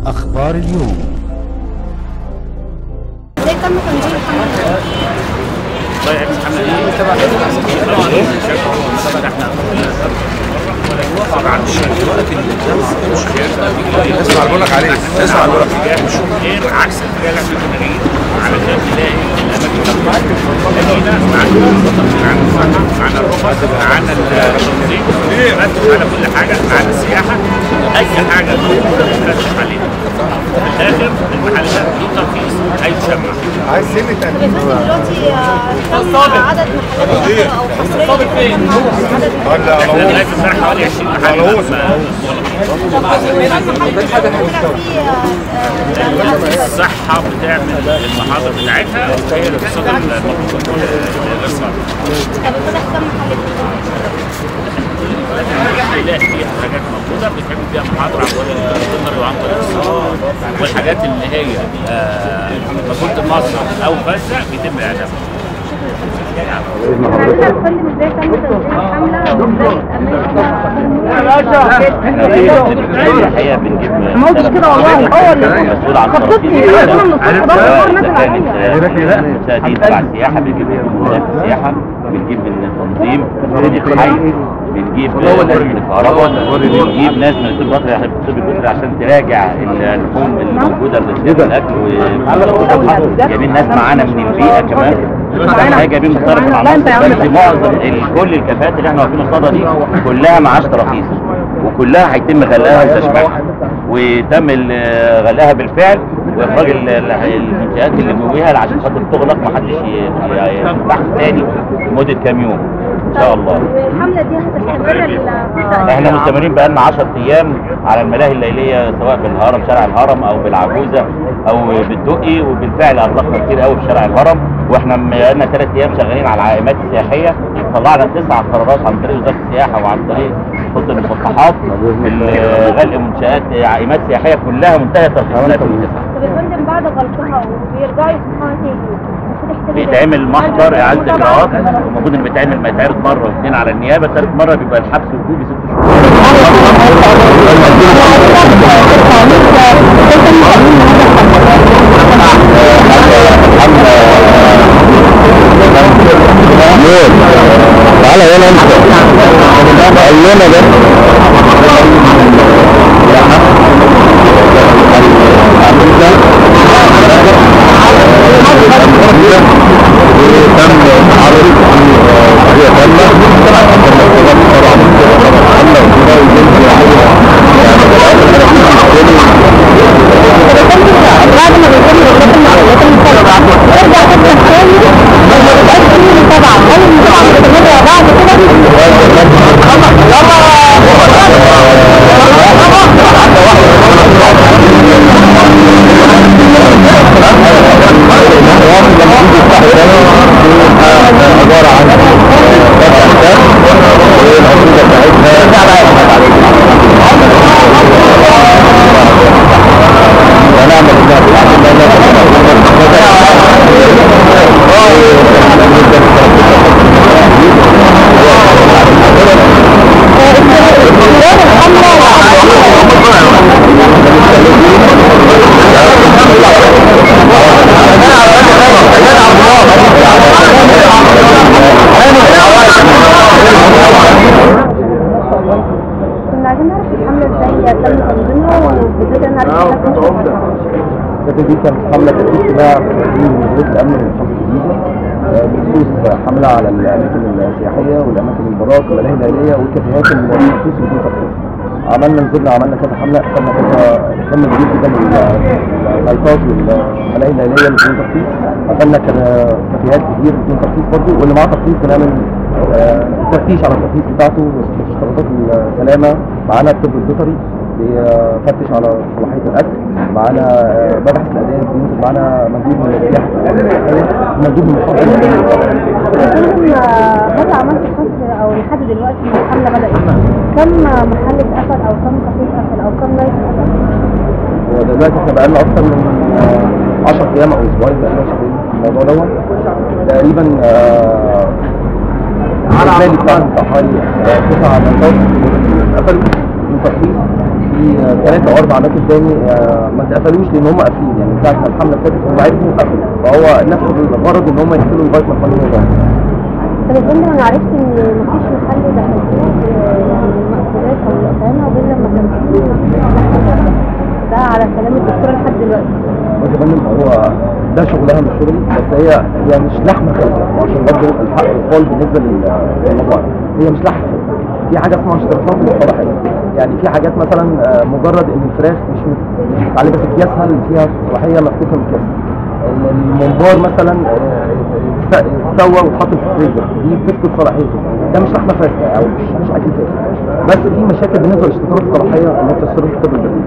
أخبار اليوم ازاي تم تنظيم الحملة؟ والله يا محمد طبعا اسمع بقول لك عليه اسمع بقول لك غير عكس الحاجه اللي احنا كنا جايين علشان نلاقي الاماكن لقينا معانا معانا الصحه معانا الرخص معانا التنظيم معانا كل حاجه معانا السياحه اي حاجه موجوده بنفتش عليها في الاخر المحلات دي ترخيص هيتشمع عايز سنة يا فندم دلوقتي آه، تم عدد محلات الخدمة او حصريا عدد ولا احنا لغايه امبارح حوالي 20 محل غلوص. الصحة بتعمل المحاضرة بتاعتها وهي اللي بتصدر المفروض الإرصاد طب فتح كم محل هيلاقي فيها حاجات موجودة بتعمل فيها محاضرة عن طريق الدولار وعن طريق الإرصاد والحاجات اللي هي آه، مقولة المصرف أو فزة بيتم إعلامها عايزة اتكلم ازاي تم تنظيم الحملة وازاي اتأمنت الحقيقه بنجيب ما قلتش كده والله هو اللي مسؤول عن خططني ترتيب انا من الصحراء الناس كانت العادية المساعدين تبع السياحه بنجيب من وزاره السياحه بنجيب من التنظيم من الحي بنجيب من الكهرباء بنجيب ناس من الطب البيطري عشان الطب البيطري عشان تراجع اللحوم الموجوده اللي في الاكل و- جايبين ناس معانا من البيئه كمان احنا جايبين مختلف العناصر بس معظم ال- كل الكفاءات اللي احنا واقفين قصادها دي كلها معاش تراخيص وكلها هيتم غلقها وتشميعها وتم ال- غلقها بالفعل واخراج ال- ال- المنشات اللي جواها عشان خاطر تغلق ما حدش يفتح تاني لمده كام يوم ان شاء الله والحملة دي هتستمر ال- احنا مستمرين بقالنا 10 ايام على الملاهي الليليه سواء بالهرم شارع الهرم او بالعجوزه او بالدقي وبالفعل اغلقنا كتير قوي في شارع الهرم واحنا بقالنا ثلاث ايام شغالين على العائمات السياحيه طلعنا تسع قرارات عن طريق وزاره السياحه وعن طريق خطه المصلحات غلق منشات عائمات سياحيه كلها منتهى ترخيصات التسعه طب يا فندم بعد غلقها وبيرجعوا يفتحوها تاني المفروض يحتاجوا بيتعمل محضر اعاده اجراءات المفروض ان بيتعمل ما يتعرض مره واثنين على النيابه ثالث مره بيبقى الحبس وجوبي ست شهور تعالى هنا انت قال لنا ده تم عرض هي تم بعد ما بيتم الوظيفه المعلومات المتابعه يرجع تفتح تاني ما يبقاش فيه متابعه هل المتابعه مستمره بعد كده؟ عبارة عن والعقيدة بتاعتها ونعمل كنا عايزين نعرف الحملة ازاي تم تنظيمها وبالذات انا عرفت الفكرة دي كانت حملة تأسيس اجتماع من وزارة الأمن والحفظ الجديدة آه، بخصوص حملة على الأماكن السياحية والأماكن البراك والملاهي الليلية والكافيهات الترخيص بدون ترخيص. عملنا نزلنا عملنا كذا حملة خدنا كذا كم كبير جدا من اللايتات والملاهي الليلية اللي بدون ترخيص. عملنا كذا كافيهات كتير بدون ترخيص برضه واللي معاه ترخيص بنعمل آه، تفتيش على الترخيص بتاعته واشتراطات السلامة معانا الطب البيطري بيفتش على صلاحية الأكل معانا آه، مباحث الأديان بينزل معانا مندوب من السياحة مندوب من الحفظ فندم ماذا عملت حصر او لحد دلوقتي من الحملة بدأت كم محل اتقفل او كم كافيه اتقفل او كم لايف اتقفل؟ ودلوقتي احنا بقالنا أكتر من آه، 10 أيام أو أسبوعين بقالنا شغالين في الموضوع دوت تقريبا آه، الإجمالي بتاعهم بتاع حوالي آه، تسع نقاط اتقفلوا من ترخيص في ثلاثة أو أربع أماكن تاني آه، ما اتقفلوش لأن هم قافلين يعني ساعة ما الحملة ابتدت هم عرفوا قفلوا فهو نفس الغرض إن هم يقفلوا لغاية ما القانون يظهر طب يا فندم انا عرفت ان مفيش محل دخلتوه يعني المأكولات او الاطعمه غير لما كان فيه ده على كلام الدكتوره لحد دلوقتي بس يا فندم هو ده شغلها مش شغلي بس هي هي مش لحمة خالصة وعشان برضه الحق يقال بالنسبة لل- للمطاعم هي مش لحمة في حاجة اسمها اشتراطات للصلاحية يعني في حاجات مثلا آه، مجرد ان الفراخ مش مت- مش متعلقة في اكياسها اللي فيها صلاحية مفكوكة من اكياسها الممبار مثلا آه، اتس- اتسوى واتحط في الفريزر دي بتفقد صلاحيته ده مش لحمة فاسدة او مش مش اكل فاسد بس في مشاكل بالنسبة لاشتراطات الصلاحية اللي بتشترط في الطب البديل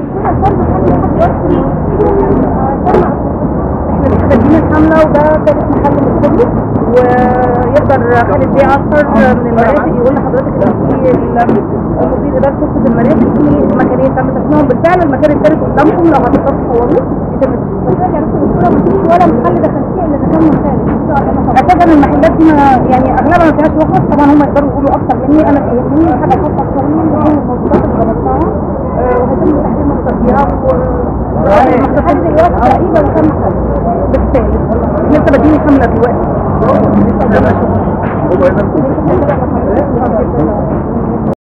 احنا مستخدمين الحملة وده ثالث محل للكله ويقدر خالد بيه عصر من المرافق يقول لحضرتك ان في ال- مدير اداره شرطه المرافق في مكانين تم تسميهم بالفعل المكان الثالث قدامكم لو هتقدروا تصوروه يتم تسميته يعني مفيش ولا محل دخل فيه الا اذا كان مخالف اساسا المحلات دي ما- يعني اغلبها ما فيهاش رخص طبعا هم يقدروا يقولوا اكتر مني انا يهمني الحاجه الخاصه بشغلي اللي هي الموجودات اللي جربتها آه، وهيتم تحديد مصدر فيها و لحد دلوقتي تقريبا كم محل بالفعل لسه بادئين حمله دلوقتي لسه قدامنا شغل